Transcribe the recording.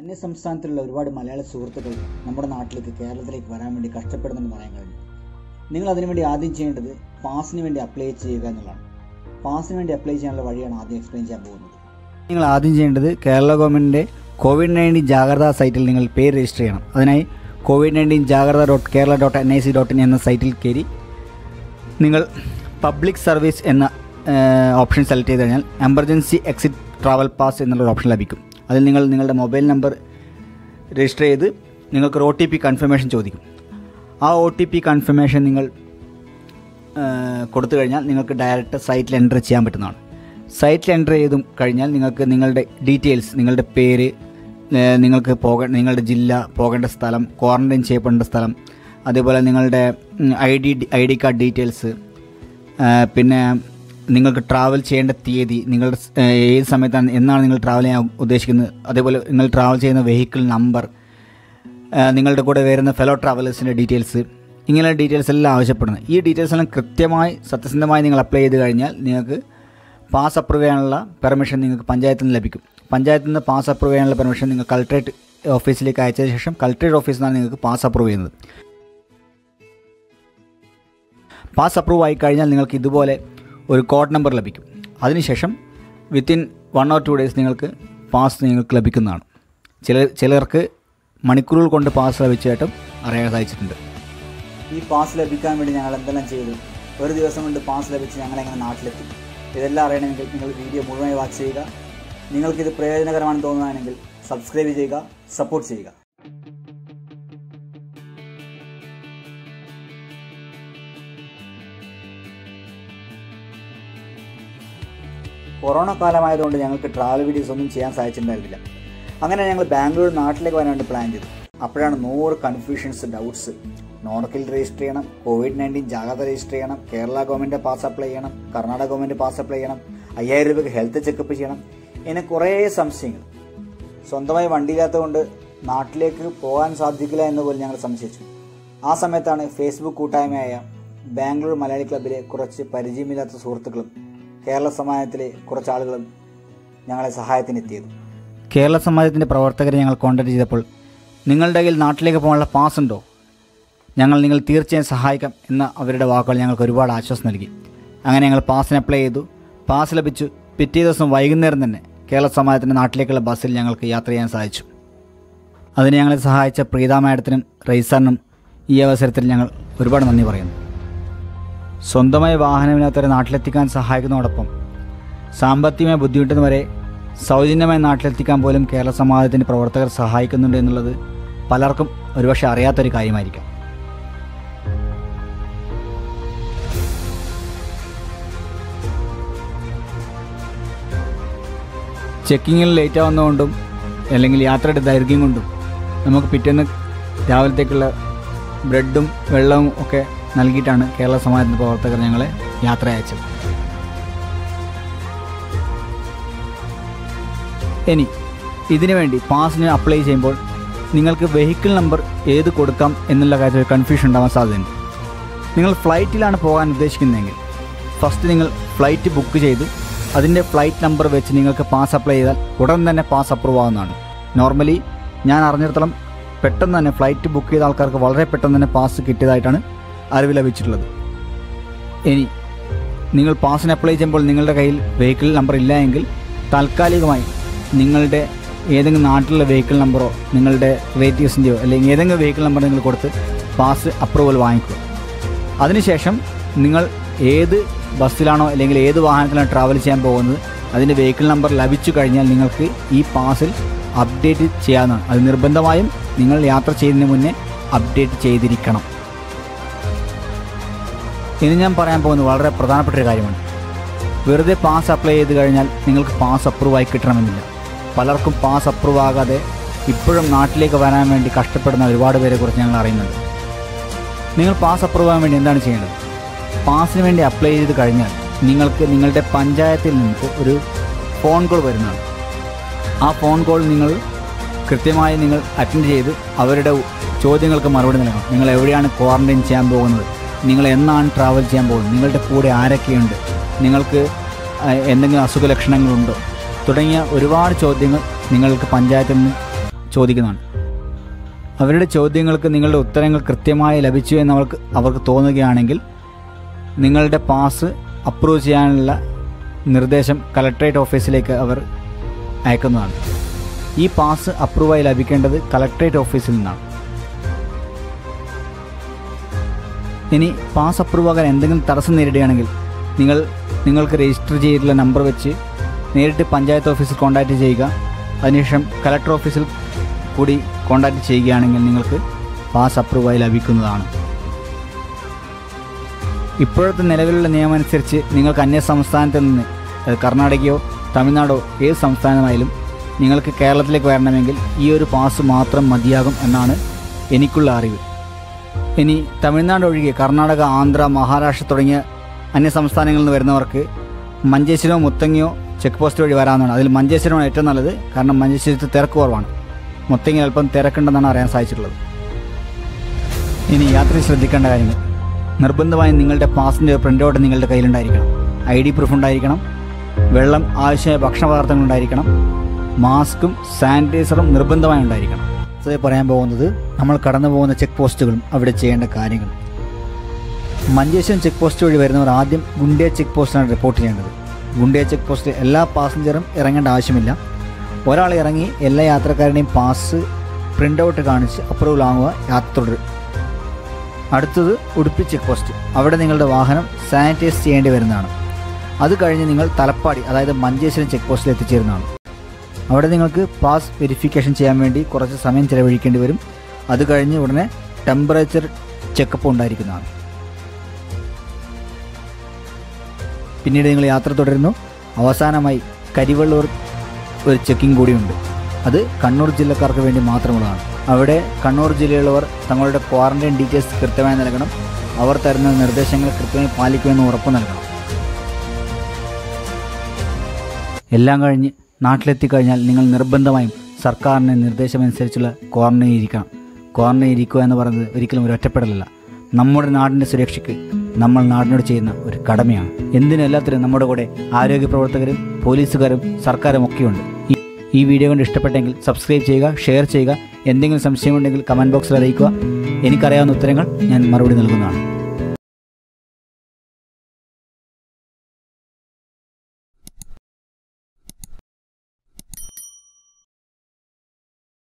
അന്യ സംസ്ഥാനത്തിലുള്ള ഒരുപാട് മലയാള സുഹൃത്തുക്കൾ നമ്മുടെ നാട്ടിലേക്ക് കേരളത്തിലേക്ക് വരാൻ വേണ്ടി കഷ്ടപ്പെടുന്നുണ്ടെന്ന് പറയാൻ കഴിഞ്ഞു നിങ്ങൾ അതിനുവേണ്ടി ആദ്യം ചെയ്യേണ്ടത് പാസിന് വേണ്ടി അപ്ലൈ ചെയ്യുക എന്നുള്ളതാണ് പാസിന് വേണ്ടി അപ്ലൈ ചെയ്യാനുള്ള വഴിയാണ് ആദ്യം എക്സ്പ്ലെയിൻ ചെയ്യാൻ പോകുന്നത് നിങ്ങൾ ആദ്യം ചെയ്യേണ്ടത് കേരള ഗവൺമെൻറ്റിൻ്റെ കോവിഡ് നയൻറ്റീൻ ജാഗ്രതാ സൈറ്റിൽ നിങ്ങൾ പേര് രജിസ്റ്റർ ചെയ്യണം അതിനായി covid nineteen Jagratha dot Kerala dot N I C dot in എന്ന സൈറ്റിൽ കയറി നിങ്ങൾ പബ്ലിക് സർവീസ് എന്ന ഓപ്ഷൻ സെലക്ട് ചെയ്ത് കഴിഞ്ഞാൽ എമർജൻസി എക്സിറ്റ് ട്രാവൽ പാസ് എന്നുള്ളൊരു ഓപ്ഷൻ ലഭിക്കും അതിൽ നിങ്ങൾ നിങ്ങളുടെ മൊബൈൽ നമ്പർ രജിസ്റ്റർ ചെയ്ത് നിങ്ങൾക്ക് ഒ ടി പി കൺഫർമേഷൻ ചോദിക്കും ആ ഒ ടി പി കൺഫർമേഷൻ നിങ്ങൾ കൊടുത്തു കഴിഞ്ഞാൽ നിങ്ങൾക്ക് ഡയറക്റ്റ് സൈറ്റിൽ എൻ്റർ ചെയ്യാൻ പറ്റുന്നതാണ് സൈറ്റിൽ എൻ്റർ ചെയ്തും കഴിഞ്ഞാൽ നിങ്ങൾക്ക് നിങ്ങളുടെ ഡീറ്റെയിൽസ് നിങ്ങളുടെ പേര് ഏഹ് നിങ്ങൾക്ക് പോക നിങ്ങളുടെ ജില്ല പോകേണ്ട സ്ഥലം ക്വാറൻറ്റൈൻ ചെയ്യപ്പെടേണ്ട സ്ഥലം അതേപോലെ നിങ്ങളുടെ I D I D card details പിന്നെ നിങ്ങൾക്ക് ട്രാവൽ ചെയ്യേണ്ട തീയതി നിങ്ങളുടെ സ്- ഏഹ് ഏത് സമയത്താണ് എന്നാണ് നിങ്ങൾ ട്രാവൽ ചെയ്യാൻ ഉദ്ദേശിക്കുന്നത് അതേപോലെ നിങ്ങൾ ട്രാവൽ ചെയ്യുന്ന വെഹിക്കിൾ നമ്പർ ഏഹ് നിങ്ങളുടെ കൂടെ വരുന്ന ഫെലോ ട്രാവലേഴ്സിൻ്റെ ഡീറ്റെയിൽസ് ഇങ്ങനെ ഡീറ്റെയിൽസ് എല്ലാം ആവശ്യപ്പെടുന്നത് ഈ ഡീറ്റെയിൽസ് എല്ലാം കൃത്യമായി സത്യസന്ധമായി നിങ്ങൾ അപ്ലൈ ചെയ്ത് കഴിഞ്ഞാൽ നിങ്ങൾക്ക് പാസ് അപ്രൂവ് ചെയ്യാനുള്ള പെർമിഷൻ നിങ്ങൾക്ക് പഞ്ചായത്തിൽ നിന്ന് ലഭിക്കും പഞ്ചായത്തിൽ നിന്ന് പാസ് അപ്രൂവ് ചെയ്യാനുള്ള പെർമിഷൻ നിങ്ങൾ കളക്ട്രേറ്റ് ഓഫീസിലേക്ക് അയച്ചതിന് ശേഷം കളക്ട്രേറ്റ് ഓഫീസിൽ നിന്നാണ് നിങ്ങൾക്ക് പാസ് അപ്രൂവ് ചെയ്യുന്നത് പാസ് അപ്രൂവ് ആയി കഴിഞ്ഞാൽ നിങ്ങൾക്ക് ഇതുപോലെ ഒരു കോഡ് നമ്പർ ലഭിക്കും അതിനുശേഷം within one or two days നിങ്ങൾക്ക് പാസ് നിങ്ങൾക്ക് ലഭിക്കുന്നതാണ് ചില ചിലർക്ക് മണിക്കൂറുകൾ കൊണ്ട് പാസ് ലഭിച്ചതായിട്ടും അറിയാൻ സാധിച്ചിട്ടുണ്ട് ഈ പാസ് ലഭിക്കാൻ വേണ്ടി ഞങ്ങൾ എന്തെല്ലാം ചെയ്തു ഒരു ദിവസം കൊണ്ട് പാസ് ലഭിച്ച് ഞങ്ങൾ എങ്ങനെ നാട്ടിലെത്തി ഇതെല്ലാം അറിയണമെങ്കിൽ നിങ്ങൾ വീഡിയോ മുഴുവനായി വാച്ച് ചെയ്യുക നിങ്ങൾക്കിത് പ്രയോജനകരമാണെന്ന് തോന്നുകയാണെങ്കിൽ സബ്സ്ക്രൈബ് ചെയ്യുക സപ്പോർട്ട് ചെയ്യുക കൊറോണ കാലമായതുകൊണ്ട് ഞങ്ങൾക്ക് ട്രാവൽ വീഡിയോസ് ഒന്നും ചെയ്യാൻ സാധിച്ചിട്ടുണ്ടായിരുന്നില്ല അങ്ങനെ ഞങ്ങൾ ബാംഗ്ലൂർ നാട്ടിലേക്ക് വരാൻ വേണ്ടി പ്ലാൻ ചെയ്തു അപ്പോഴാണ് നൂറ് കൺഫ്യൂഷൻസ് ഡൗട്ട്സ് നോർക്കിൽ രജിസ്റ്റർ ചെയ്യണം കോവിഡ് നയൻറ്റീൻ ജാഗ്രത രജിസ്റ്റർ ചെയ്യണം കേരള ഗവൺമെൻറ് പാസ് അപ്ലൈ ചെയ്യണം കർണാടക ഗവൺമെൻറ് പാസ് അപ്ലൈ ചെയ്യണം അയ്യായിരം രൂപയ്ക്ക് ഹെൽത്ത് ചെക്കപ്പ് ചെയ്യണം ഇങ്ങനെ കുറേ സംശയങ്ങൾ സ്വന്തമായി വണ്ടിയില്ലാത്തതുകൊണ്ട് നാട്ടിലേക്ക് പോകാൻ സാധിക്കില്ല എന്ന് പോലും ഞങ്ങൾ സംശയിച്ചു ആ സമയത്താണ് ഫേസ്ബുക്ക് കൂട്ടായ്മയായ ബാംഗ്ലൂർ മലയാളി ക്ലബ്ബിലെ കുറച്ച് പരിചയമില്ലാത്ത സുഹൃത്തുക്കളും കേരള സമാജത്തിലെ കുറച്ച് ആളുകളും ഞങ്ങളെ സഹായത്തിനെത്തിയത് കേരള സമാജത്തിൻ്റെ പ്രവർത്തകരെ ഞങ്ങൾ കോൺടാക്ട് ചെയ്തപ്പോൾ നിങ്ങളുടെ കയ്യിൽ നാട്ടിലേക്ക് പോകാനുള്ള പാസ് ഉണ്ടോ ഞങ്ങൾ നിങ്ങൾ തീർച്ചയായും സഹായിക്കാം എന്ന അവരുടെ വാക്കുകൾ ഞങ്ങൾക്ക് ഒരുപാട് ആശ്വാസം നൽകി അങ്ങനെ ഞങ്ങൾ പാസിന് അപ്ലൈ ചെയ്തു പാസ് ലഭിച്ചു പിറ്റേ ദിവസം വൈകുന്നേരം തന്നെ കേരള സമാജത്തിൻ്റെ നാട്ടിലേക്കുള്ള ബസ്സിൽ ഞങ്ങൾക്ക് യാത്ര ചെയ്യാൻ സാധിച്ചു അതിന് ഞങ്ങളെ സഹായിച്ച പ്രീത മാഡത്തിനും റൈസാറിനും ഈ അവസരത്തിൽ ഞങ്ങൾ ഒരുപാട് നന്ദി പറയുന്നു സ്വന്തമായി വാഹനമില്ലാത്തവരെ നാട്ടിലെത്തിക്കാൻ സഹായിക്കുന്നതോടൊപ്പം സാമ്പത്തികമായി ബുദ്ധിമുട്ടുന്നവരെ സൗജന്യമായി നാട്ടിലെത്തിക്കാൻ പോലും കേരള സമാജത്തിൻ്റെ പ്രവർത്തകർ സഹായിക്കുന്നുണ്ട് എന്നുള്ളത് പലർക്കും ഒരുപക്ഷെ അറിയാത്തൊരു കാര്യമായിരിക്കാം ചെക്കിങ്ങിൽ ലേറ്റ് ആവുന്നതുകൊണ്ടും അല്ലെങ്കിൽ യാത്രയുടെ ദൈർഘ്യം കൊണ്ടും നമുക്ക് പിറ്റേന്ന് രാവിലത്തേക്കുള്ള ബ്രെഡും വെള്ളവും ഒക്കെ നൽകിയിട്ടാണ് കേരള സമാജത്തിൻ്റെ പ്രവർത്തകർ ഞങ്ങളെ യാത്ര അയച്ചത് ഇനി ഇതിനു വേണ്ടി പാസിന് അപ്ലൈ ചെയ്യുമ്പോൾ നിങ്ങൾക്ക് വെഹിക്കിൾ നമ്പർ ഏത് കൊടുക്കാം എന്നുള്ള കാര്യത്തിൽ ഒരു കൺഫ്യൂഷൻ ഉണ്ടാവാൻ സാധ്യതയുണ്ട് നിങ്ങൾ ഫ്ലൈറ്റിലാണ് പോകാൻ ഉദ്ദേശിക്കുന്നതെങ്കിൽ ഫസ്റ്റ് നിങ്ങൾ ഫ്ലൈറ്റ് ബുക്ക് ചെയ്ത് അതിൻ്റെ ഫ്ലൈറ്റ് നമ്പർ വെച്ച് നിങ്ങൾക്ക് പാസ് അപ്ലൈ ചെയ്താൽ ഉടൻ തന്നെ പാസ് അപ്രൂവ് ആവുന്നതാണ് നോർമലി ഞാൻ അറിഞ്ഞിടത്തോളം പെട്ടെന്ന് തന്നെ ഫ്ലൈറ്റ് ബുക്ക് ചെയ്ത ആൾക്കാർക്ക് വളരെ പെട്ടെന്ന് തന്നെ പാസ് കിട്ടിയതായിട്ടാണ് അറിവ് ലഭിച്ചിട്ടുള്ളത് ഇനി നിങ്ങൾ പാസിന് അപ്ലൈ ചെയ്യുമ്പോൾ നിങ്ങളുടെ കയ്യിൽ വെഹിക്കിൾ നമ്പർ ഇല്ല എങ്കിൽ താൽക്കാലികമായി നിങ്ങളുടെ ഏതെങ്കിലും നാട്ടിലുള്ള വെഹിക്കിൾ നമ്പറോ നിങ്ങളുടെ റിലേറ്റീവ്സിൻ്റെയോ അല്ലെങ്കിൽ ഏതെങ്കിലും വെഹിക്കിൾ നമ്പർ നിങ്ങൾ കൊടുത്ത് പാസ് അപ്രൂവൽ വാങ്ങിക്കുക അതിനുശേഷം നിങ്ങൾ ഏത് ബസ്സിലാണോ അല്ലെങ്കിൽ ഏത് വാഹനത്തിലാണോ ട്രാവൽ ചെയ്യാൻ പോകുന്നത് അതിൻ്റെ വെഹിക്കിൾ നമ്പർ ലഭിച്ചു കഴിഞ്ഞാൽ നിങ്ങൾക്ക് ഈ പാസിൽ അപ്ഡേറ്റ് ചെയ്യാവുന്നതാണ് അത് നിർബന്ധമായും നിങ്ങൾ യാത്ര ചെയ്യുന്നതിന് മുന്നേ അപ്ഡേറ്റ് ചെയ്തിരിക്കണം ഇനി ഞാൻ പറയാൻ പോകുന്നത് വളരെ പ്രധാനപ്പെട്ട ഒരു കാര്യമാണ് വെറുതെ പാസ് അപ്ലൈ ചെയ്ത് കഴിഞ്ഞാൽ നിങ്ങൾക്ക് പാസ് അപ്രൂവ് ആയി കിട്ടണമെന്നില്ല പലർക്കും പാസ് അപ്രൂവ് ആകാതെ ഇപ്പോഴും നാട്ടിലേക്ക് വരാൻ വേണ്ടി കഷ്ടപ്പെടുന്ന ഒരുപാട് പേരെ കുറിച്ച് ഞങ്ങൾ അറിയുന്നുണ്ട് നിങ്ങൾ പാസ് അപ്രൂവ് ആകാൻ വേണ്ടി എന്താണ് ചെയ്യേണ്ടത് പാസിന് വേണ്ടി അപ്ലൈ ചെയ്ത് കഴിഞ്ഞാൽ നിങ്ങൾക്ക് നിങ്ങളുടെ പഞ്ചായത്തിൽ നിന്ന് ഒരു ഫോൺ കോൾ വരുന്നതാണ് ആ ഫോൺ കോൾ നിങ്ങൾ കൃത്യമായി നിങ്ങൾ അറ്റൻഡ് ചെയ്ത് അവരുടെ ചോദ്യങ്ങൾക്ക് മറുപടി നൽകണം നിങ്ങൾ എവിടെയാണ് ക്വാറന്റൈൻ ചെയ്യാൻ പോകുന്നത് നിങ്ങൾ എന്നാണ് ട്രാവൽ ചെയ്യാൻ പോകുന്നത് നിങ്ങളുടെ കൂടെ ആരൊക്കെയുണ്ട് നിങ്ങൾക്ക് ആ, എന്തെങ്കിലും അസുഖ ലക്ഷണങ്ങളുണ്ടോ തുടങ്ങിയ ഒരുപാട് ചോദ്യങ്ങൾ നിങ്ങൾക്ക് പഞ്ചായത്തിൽ നിന്ന് ചോദിക്കുന്നതാണ് അവരുടെ ചോദ്യങ്ങൾക്ക് നിങ്ങളുടെ ഉത്തരങ്ങൾ കൃത്യമായി ലഭിച്ചു എന്ന് അവർക്ക് അവർക്ക് തോന്നുകയാണെങ്കിൽ നിങ്ങളുടെ പാസ് അപ്രൂവ് ചെയ്യാനുള്ള നിർദ്ദേശം കളക്ട്രേറ്റ് ഓഫീസിലേക്ക് അവർ അയക്കുന്നതാണ് ഈ പാസ് അപ്രൂവായി ലഭിക്കേണ്ടത് കളക്ട്രേറ്റ് ഓഫീസിൽ നിന്നാണ് ഇനി പാസ് അപ്രൂവ് ആകാൻ എന്തെങ്കിലും തടസ്സം നേരിടുകയാണെങ്കിൽ നിങ്ങൾ നിങ്ങൾക്ക് രജിസ്റ്റർ ചെയ്തിട്ടുള്ള നമ്പർ വെച്ച് നേരിട്ട് പഞ്ചായത്ത് ഓഫീസിൽ കോൺടാക്റ്റ് ചെയ്യുക അതിനുശേഷം കളക്ടർ ഓഫീസിൽ കൂടി കോൺടാക്റ്റ് ചെയ്യുകയാണെങ്കിൽ നിങ്ങൾക്ക് പാസ് അപ്രൂവായി ലഭിക്കുന്നതാണ് ഇപ്പോഴത്തെ നിലവിലുള്ള നിയമം അനുസരിച്ച് നിങ്ങൾക്ക് അന്യ സംസ്ഥാനത്ത് നിന്ന് അത് കർണാടകയോ തമിഴ്നാടോ ഏത് സംസ്ഥാനമായാലും നിങ്ങൾക്ക് കേരളത്തിലേക്ക് വരണമെങ്കിൽ ഈ ഒരു പാസ് മാത്രം മതിയാകും എന്നാണ് എനിക്കുള്ള അറിവ് ഇനി തമിഴ്നാട് ഒഴികെ കർണാടക ആന്ധ്ര മഹാരാഷ്ട്ര തുടങ്ങിയ അന്യ സംസ്ഥാനങ്ങളിൽ നിന്ന് വരുന്നവർക്ക് മഞ്ചേശ്വരമോ മുത്തങ്ങയോ ചെക്ക് പോസ്റ്റ് വഴി വരാവുന്നതാണ് അതിൽ മഞ്ചേശ്വരമാണ് ഏറ്റവും നല്ലത് കാരണം മഞ്ചേശ്വരത്ത് തിരക്ക് കുറവാണ് മുത്തങ്ങയിൽ അല്പം തിരക്കുണ്ടെന്നാണ് അറിയാൻ സാധിച്ചിട്ടുള്ളത് ഇനി യാത്രയിൽ ശ്രദ്ധിക്കേണ്ട കാര്യങ്ങൾ നിർബന്ധമായും നിങ്ങളുടെ പാസിൻ്റെ പ്രിൻ്റ് ഔട്ട് നിങ്ങളുടെ കയ്യിലുണ്ടായിരിക്കണം ഐ ഡി പ്രൂഫ് ഉണ്ടായിരിക്കണം വെള്ളം ആവശ്യമായ ഭക്ഷണ പദാർത്ഥങ്ങൾ ഉണ്ടായിരിക്കണം മാസ്കും സാനിറ്റൈസറും നിർബന്ധമായും ഉണ്ടായിരിക്കണം അത് പറയാൻ പോകുന്നത് നമ്മൾ കടന്നു പോകുന്ന ചെക്ക് പോസ്റ്റുകളും അവിടെ ചെയ്യേണ്ട കാര്യങ്ങളും മഞ്ചേശ്വരം ചെക്ക് പോസ്റ്റ് വഴി വരുന്നവർ ആദ്യം ഗുണ്ടിയ ചെക്ക് പോസ്റ്റിലാണ് റിപ്പോർട്ട് ചെയ്യേണ്ടത് ഗുണ്ടിയ ചെക്ക് പോസ്റ്റിൽ എല്ലാ പാസഞ്ചറും ഇറങ്ങേണ്ട ആവശ്യമില്ല ഒരാൾ ഇറങ്ങി എല്ലാ യാത്രക്കാരുടെയും പാസ് പ്രിൻ്റ് ഔട്ട് കാണിച്ച് അപ്രൂവൽ ആകുക യാത്ര തുടരും അടുത്തത് ഉടുപ്പി ചെക്ക് പോസ്റ്റ് അവിടെ നിങ്ങളുടെ വാഹനം സാനിറ്റൈസ് ചെയ്യേണ്ടി വരുന്നതാണ് അത് കഴിഞ്ഞ് നിങ്ങൾ തലപ്പാടി അതായത് മഞ്ചേശ്വരം ചെക്ക് പോസ്റ്റിൽ എത്തിച്ചേരുന്നതാണ് അവിടെ നിങ്ങൾക്ക് പാസ് വെരിഫിക്കേഷൻ ചെയ്യാൻ വേണ്ടി കുറച്ച് സമയം ചിലവഴിക്കേണ്ടി വരും അത് കഴിഞ്ഞ് ഉടനെ ടെമ്പറേച്ചർ ചെക്കപ്പ് ഉണ്ടായിരിക്കുന്നതാണ് പിന്നീട് നിങ്ങൾ യാത്ര തുടരുന്നു അവസാനമായി കരിവള്ളൂർ ഒരു ചെക്കിംഗ് കൂടിയുണ്ട് അത് കണ്ണൂർ ജില്ലക്കാർക്ക് വേണ്ടി മാത്രമുള്ളതാണ് അവിടെ കണ്ണൂർ ജില്ലയിലുള്ളവർ തങ്ങളുടെ ക്വാറന്റൈൻ ഡീറ്റെയിൽസ് കൃത്യമായി നൽകണം അവർ തരുന്ന നിർദ്ദേശങ്ങൾ കൃത്യമായി പാലിക്കുമെന്ന് ഉറപ്പ് നൽകണം എല്ലാം കഴിഞ്ഞ് നാട്ടിലെത്തിക്കഴിഞ്ഞാൽ നിങ്ങൾ നിർബന്ധമായും സർക്കാരിൻ്റെ നിർദ്ദേശമനുസരിച്ചുള്ള ക്വാറന്റൈൻ ഇരിക്കണം ക്വാറന്റൈൻ ഇരിക്കുക എന്ന് പറയുന്നത് ഒരിക്കലും ഒരു ഒറ്റപ്പെടലല്ല നമ്മുടെ നാടിൻ്റെ സുരക്ഷയ്ക്ക് നമ്മൾ നാടിനോട് ചെയ്യുന്ന ഒരു കടമയാണ് എന്തിനും എല്ലാത്തിനും നമ്മുടെ കൂടെ ആരോഗ്യ പ്രവർത്തകരും പോലീസുകാരും സർക്കാരും ഒക്കെയുണ്ട് ഈ- ഈ വീഡിയോ കൊണ്ട് ഇഷ്ടപ്പെട്ടെങ്കിൽ സബ്സ്ക്രൈബ് ചെയ്യുക ഷെയർ ചെയ്യുക എന്തെങ്കിലും സംശയമുണ്ടെങ്കിൽ കമൻറ്റ് ബോക്സിൽ അറിയിക്കുക എനിക്കറിയാവുന്ന ഉത്തരങ്ങൾ ഞാൻ മറുപടി നൽകുന്നതാണ്